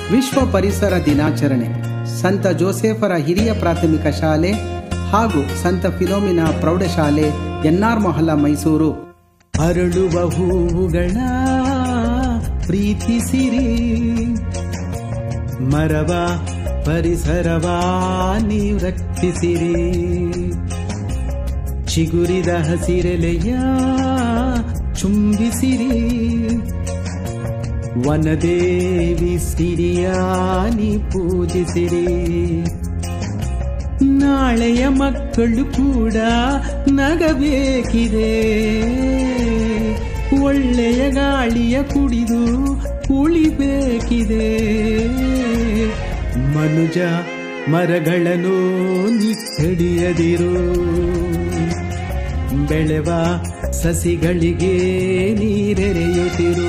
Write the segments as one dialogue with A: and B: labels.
A: ವಿಶ್ವ ಪರಿಸರ ದಿನಾಚರಣೆ ಸಂತ ಜೋಸೆಫರ ಹಿರಿಯ ಪ್ರಾಥಮಿಕ ಶಾಲೆ ಹಾಗೂ ಸಂತ ಫಿಲೋಮಿನಾ ಪ್ರೌಢಶಾಲೆ ಎನ್ಆರ್ ಮೊಹಲ್ಲ ಮೈಸೂರು ಅರಳುವ ಹೂವುಗಳ ಪ್ರೀತಿಸಿರಿ ಮರವ ಪರಿಸರವ ನೀವು ರಕ್ಷಿಸಿರಿ ಚಿಗುರಿದ ಹಸಿರೆಲೆಯ ಚುಂಬಿಸಿರಿ ವನದೇವಿ ಸಿರಿಯಾನಿ ಪೂಜಿಸಿರಿ ನಾಳೆಯ ಮಕ್ಕಳು ಕೂಡ ನಗಬೇಕಿದೆ ಒಳ್ಳೆಯ ಗಾಳಿಯ ಕುಡಿದು ಉಳಿಬೇಕಿದೆ ಮನುಜ ಮರಗಳನ್ನು ನಿಕ್ಕಡಿಯದಿರು ಬೆಳೆವ ಸಸಿಗಳಿಗೆ ನೀರೆರೆಯುತ್ತಿರು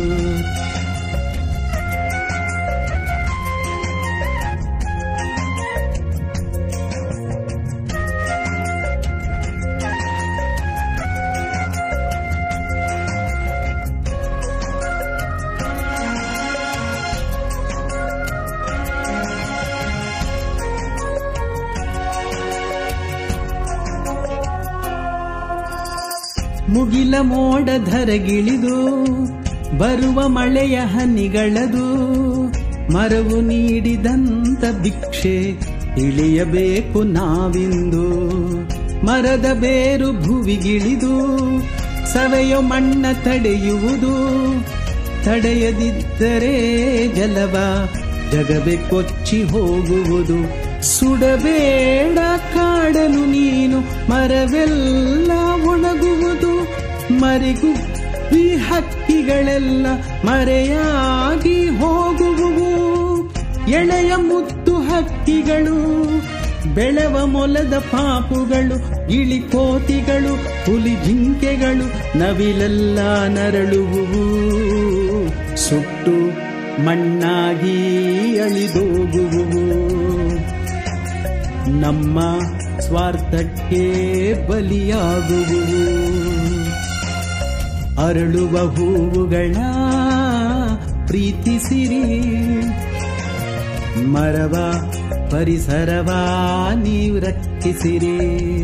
A: ಮುಗಿಲ ಮೋಡ ಧರಗಿಳಿದು ಬರುವ ಮಳೆಯ ಹನಿಗಳದು ಮರವು ನೀಡಿದಂತ ಭಿಕ್ಷೆ ಇಳಿಯಬೇಕು ನಾವಿಂದು ಮರದ ಬೇರು ಭುವಿಗಿಳಿದು ಸವೆಯೋ ಮಣ್ಣ ತಡೆಯುವುದು ತಡೆಯದಿದ್ದರೆ ಜಲವ ಜಗವೇ ಕೊಚ್ಚಿ ಹೋಗುವುದು ಸುಡಬೇಡ ಕಾಡಲು ನೀನು ಮರವೆಲ್ಲ ಒಣಗುವುದು ಮರಿಗುಬ್ಬಿ ಹಕ್ಕಿಗಳೆಲ್ಲ ಮರೆಯಾಗಿ ಹೋಗುವುವು ಎಳೆಯ ಮುತ್ತು ಹಕ್ಕಿಗಳು ಬೆಳೆವ ಮೊಲದ ಪಾಪುಗಳು ಇಳಿಕೋತಿಗಳು ಹುಲಿ ಜಿಂಕೆಗಳು ನವಿಲೆಲ್ಲ ನರಳುವುವು ಸುಟ್ಟು ಮಣ್ಣಾಗಿ ಅಳಿದೋಗುವುವು ನಮ್ಮ ಸ್ವಾರ್ಥಕ್ಕೆ ಬಲಿಯಾಗುವುವು ಅರಳುವ ಹೂವುಗಳ ಪ್ರೀತಿಸಿರಿ ಮರವ ಪರಿಸರವ ನೀವು ರಕ್ಷಿಸಿರಿ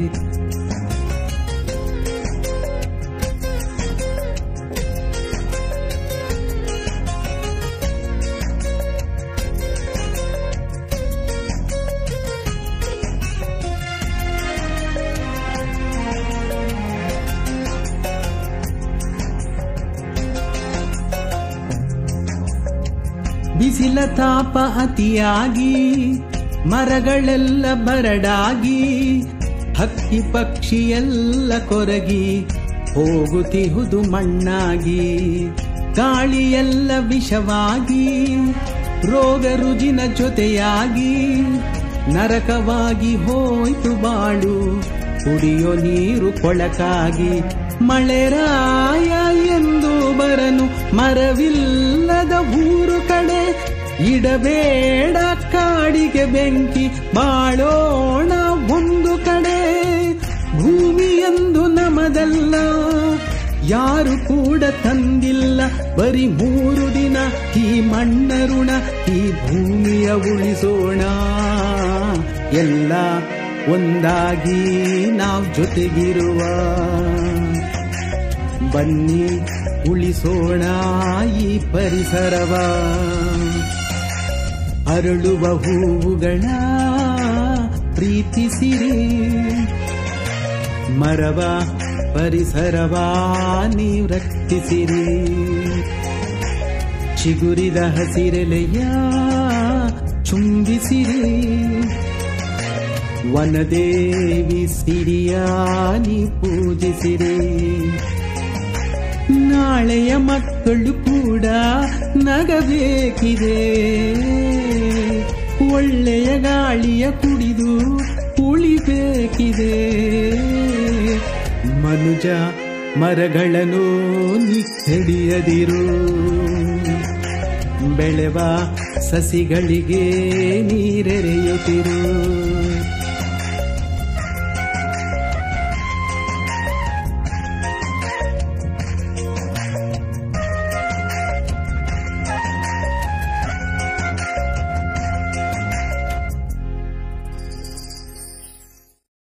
A: ಬಿಸಿಲ ತಾಪ ಅತಿಯಾಗಿ ಮರಗಳೆಲ್ಲ ಬರಡಾಗಿ ಹಕ್ಕಿ ಪಕ್ಷಿ ಎಲ್ಲ ಕೊರಗಿ ಹೋಗುತ್ತಿಹುದು ಮಣ್ಣಾಗಿ ಗಾಳಿಯೆಲ್ಲ ವಿಷವಾಗಿ ರೋಗ ರುಜಿನ ಜೊತೆಯಾಗಿ ನರಕವಾಗಿ ಹೋಯ್ತು ಬಾಳು ಕುಡಿಯೋ ನೀರು ಕೊಳಕಾಗಿ ಮಳೆರಾಯ ಎಂದು ಬರನು ಮರವಿಲ್ಲದ ಊರು ಕಡೆ ಇಡಬೇಡ ಕಾಡಿಗೆ ಬೆಂಕಿ ಬಾಳೋಣ ಒಂದು ಕಡೆ ಭೂಮಿಯೆಂದು ನಮದಲ್ಲ ಯಾರು ಕೂಡ ತಂದಿಲ್ಲ ಬರೀ ಮೂರು ದಿನ ಈ ಮಣ್ಣ ಋಣ ಈ ಭೂಮಿಯ ಉಳಿಸೋಣ ಎಲ್ಲ ಒಂದಾಗಿ ನಾವು ಜೊತೆಗಿರುವ ಬನ್ನಿ ಉಳಿಸೋಣ ಈ ಪರಿಸರವ ಅರಳುವ ಹೂವುಗಳ ಪ್ರೀತಿಸಿರಿ ಮರವ ಪರಿಸರವ ನೀವು ರಕ್ಷಿಸಿರಿ ಚಿಗುರಿದ ಹಸಿರೆಲೆಯ ಚುಂಬಿಸಿರಿ ವನದೇವಿ ಸಿರಿಯಾನಿ ಪೂಜಿಸಿರಿ ನಾಳೆಯ ಮಕ್ಕಳು ಕೂಡ ನಗಬೇಕಿದೆ ಒಳ್ಳೆಯ ಗಾಳಿಯ ಕುಡಿದು ಉಳಿಬೇಕಿದೆ ಮನುಜ ಮರಗಳನ್ನು ನಿಕ್ಕಡಿಯದಿರು ಬೆಳೆವ ಸಸಿಗಳಿಗೆ ನೀರೆರೆಯುತ್ತಿರು